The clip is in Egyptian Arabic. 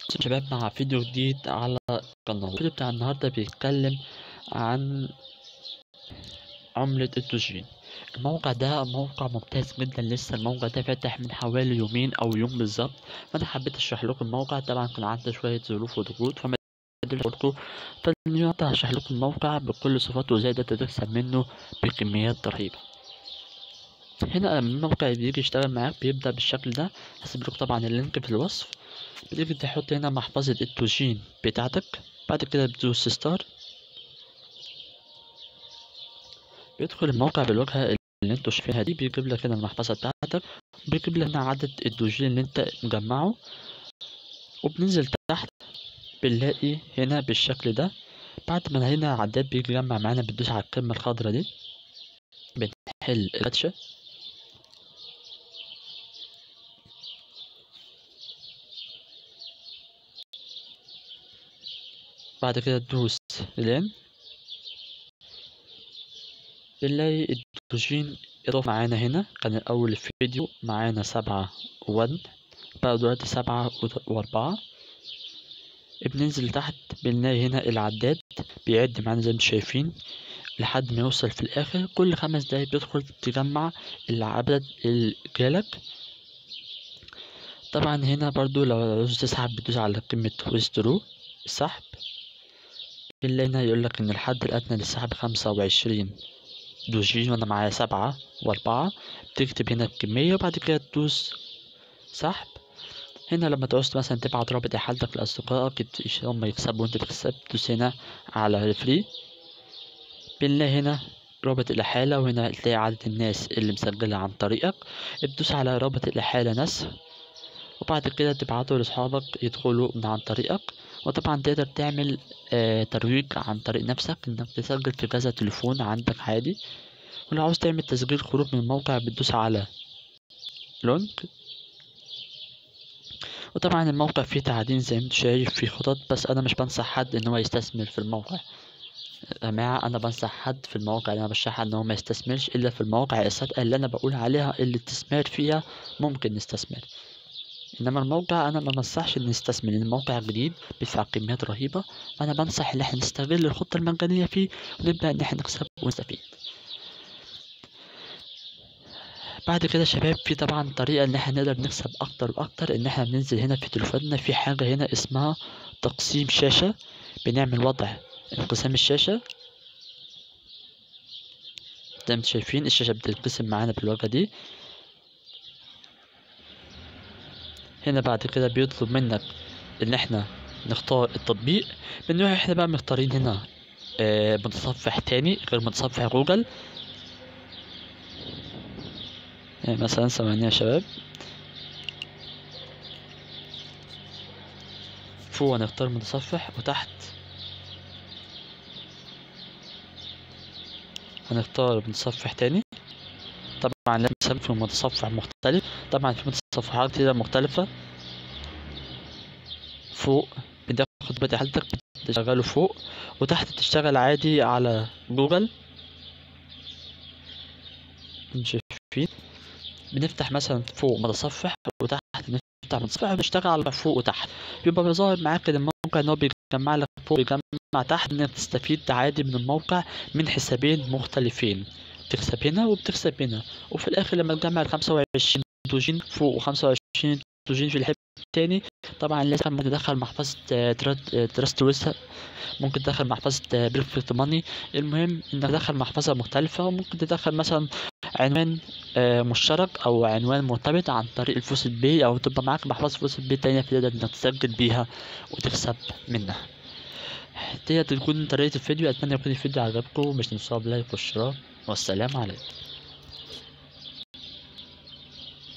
شباب مع فيديو جديد على القناة الفيديو بتاع النهاردة بيتكلم عن عملة الدوجين الموقع ده موقع ممتاز جدا لسه الموقع ده فاتح من حوالي يومين او يوم بالظبط فانا حبيت اشرح لكم الموقع طبعا كان عندي شوية ظروف وضغوط فما قدرتش فالنهارده هشرح لكم الموقع بكل صفاته وازاي ده تكسب منه بكميات رهيبة هنا لما الموقع بيجي يشتغل معاك بيبدأ بالشكل ده هسيب لكم طبعا اللينك في الوصف بتيجي تحط هنا محفظة التوجين بتاعتك بعد كده بتدوس ستار بيدخل الموقع بالواجهة اللي انتوا شايفينها دي بيجيب لك هنا المحفظة بتاعتك بيجيب لك هنا عدد الدوجين اللي انت مجمعه وبننزل تحت بنلاقي هنا بالشكل ده بعد ما هنا عداد بيجي يجمع معانا بتدوس على الكلمة الخضرا دي بنحل الكاتشة بعد كده تدوس لين بنلاقي الدوجين اضاف معانا هنا كان الاول الفيديو معانا سبعة ون بقى دلوقتي سبعة واربعة بننزل تحت بنلاقي هنا العداد بيعد معانا زي ما انتم شايفين لحد ما يوصل في الاخر كل خمس دقايق بيدخل تجمع العدد اللي جالك طبعا هنا برضو لو عاوز تسحب بتدوس على قيمة ويسترو السحب بنلاقي هنا يقولك ان الحد الادنى للسحب خمسة وعشرين دوجين وانا معايا سبعة واربعة بتكتب هنا الكمية وبعد كده تدوس سحب هنا لما تعوز مثلا تبعت رابط احالتك لاصدقائك هم يكسبوا وانت تكسب تدوس هنا على فري بنلاقي هنا رابط الإحالة وهنا تلاقي عدد الناس اللي مسجلة عن طريقك بتدوس على رابط الإحالة نسخ وبعد كده تبعته لأصحابك يدخلوا من عن طريقك وطبعا تقدر تعمل آه ترويج عن طريق نفسك انك تسجل في كذا تليفون عندك عادي ولو عاوز تعمل تسجيل خروج من الموقع بتدوس على لونك وطبعا الموقع فيه تعدين زي ما انت شايف فيه خطط بس انا مش بنصح حد ان هو يستثمر في الموقع يا جماعة أنا بنصح حد في المواقع اللي أنا برشحها إن هو ما يستثمرش إلا في المواقع الصادقة اللي أنا بقول عليها اللي الاستثمار فيها ممكن نستثمر إنما الموقع أنا ما بنصحش إن نستثمر لأن الموقع جديد بيدفع كميات رهيبة فأنا بنصح إن إحنا نستغل الخطة المجانية فيه ونبدأ إن إحنا نكسب ونستفيد بعد كده شباب في طبعا طريقة إن إحنا نقدر نكسب أكتر وأكتر إن إحنا بننزل هنا في تليفوننا في حاجة هنا اسمها تقسيم شاشة بنعمل وضع انقسام الشاشة زي ما شايفين الشاشة بتتقسم معانا بالواجهة دي هنا بعد كده بيطلب منك ان احنا نختار التطبيق بنروح احنا بقى مختارين هنا آه متصفح تاني غير متصفح جوجل يعني مثلا ثواني يا شباب فوق هنختار متصفح وتحت هنختار متصفح تاني طبعا لازم نسمي في متصفح مختلف طبعا في متصفحات كتيرة مختلفة فوق بتاخد بدء حالتك تشغله فوق وتحت تشتغل عادي على جوجل شايفين بنفتح مثلا فوق متصفح وتحت نفتح متصفح بنشتغل على فوق وتحت بيبقى ظاهر معاك الموقع ان هو بيجمع لك فوق بيجمع تحت انك تستفيد عادي من الموقع من حسابين مختلفين بتكسب هنا وبتكسب هنا وفي الاخر لما تجمع الخمسة وعشرين دوجين فوق وخمسة وعشرين دوجين في الحب التاني طبعا لازم ممكن تدخل محفظة تراست ويسا ممكن تدخل محفظة بيرفكت ماني المهم انك تدخل محفظة مختلفة وممكن تدخل مثلا عنوان مشترك او عنوان مرتبط عن طريق الفلوس البي او تبقى معاك محفظة فلوس البي تانية تقدر انك تسجل بيها وتكسب منها دي تكون طريقة الفيديو اتمنى يكون الفيديو عجبكم مش تنسوا بلايك والاشتراك والسلام عليكم